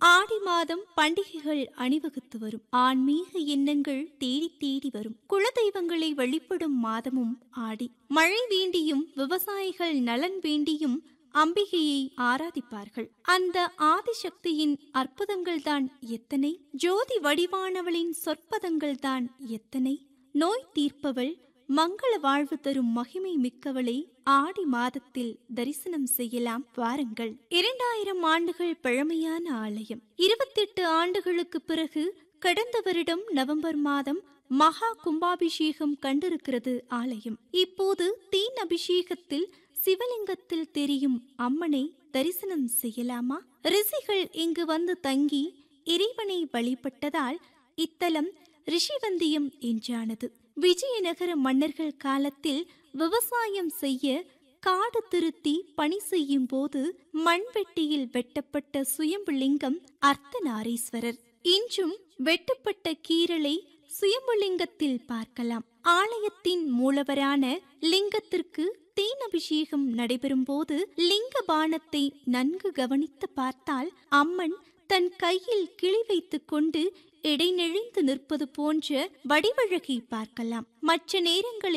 ஆடி மாதம் பண்டிகைகள் அணிவகுத்து வரும் ஆன்மீக எண்ணங்கள் தேடி தேடி வரும் குலதெய்வங்களை வழிபடும் மாதமும் ஆடி மழை வேண்டியும் விவசாயிகள் நலன் வேண்டியும் அம்பிகையை ஆராதிப்பார்கள் அந்த ஆதிசக்தியின் அற்புதங்கள்தான் எத்தனை ஜோதி வடிவானவளின் சொற்பதங்கள்தான் எத்தனை நோய் தீர்ப்பவள் மங்கள வாழ்வு தரும் மகிமை மிக்கவளை ஆடி மாதத்தில் தரிசனம் செய்யலாம் வாருங்கள் இரண்டாயிரம் ஆண்டுகள் பழமையான ஆலயம் இருபத்தெட்டு ஆண்டுகளுக்கு பிறகு கடந்த வருடம் நவம்பர் மாதம் மகா கும்பாபிஷேகம் கண்டிருக்கிறது ஆலயம் இப்போது தீன் அபிஷேகத்தில் சிவலிங்கத்தில் தெரியும் அம்மனை தரிசனம் செய்யலாமா ரிஷிகள் இங்கு வந்து தங்கி இறைவனை வழிபட்டதால் இத்தலம் ரிஷிவந்தியம் என்றானது விஜயநகர மன்னர்கள் காலத்தில் விவசாயம் செய்ய காடு திருத்தி பணி செய்யும் போது மண்வெட்டியில் வெட்டப்பட்ட சுயம்புலிங்கம் அர்த்தநாரீஸ்வரர் இன்றும் வெட்டப்பட்ட கீரலை சுயம்புலிங்கத்தில் பார்க்கலாம் ஆலயத்தின் மூலவரான லிங்கத்திற்கு தேன் அபிஷேகம் நடைபெறும் போது லிங்க பானத்தை நன்கு கவனித்து பார்த்தால் அம்மன் தன் கையில் கிளி வைத்துக் கொண்டு இடைநெழிந்து நிற்பது போன்ற வடிவழகை பார்க்கலாம் மற்ற நேரங்களில்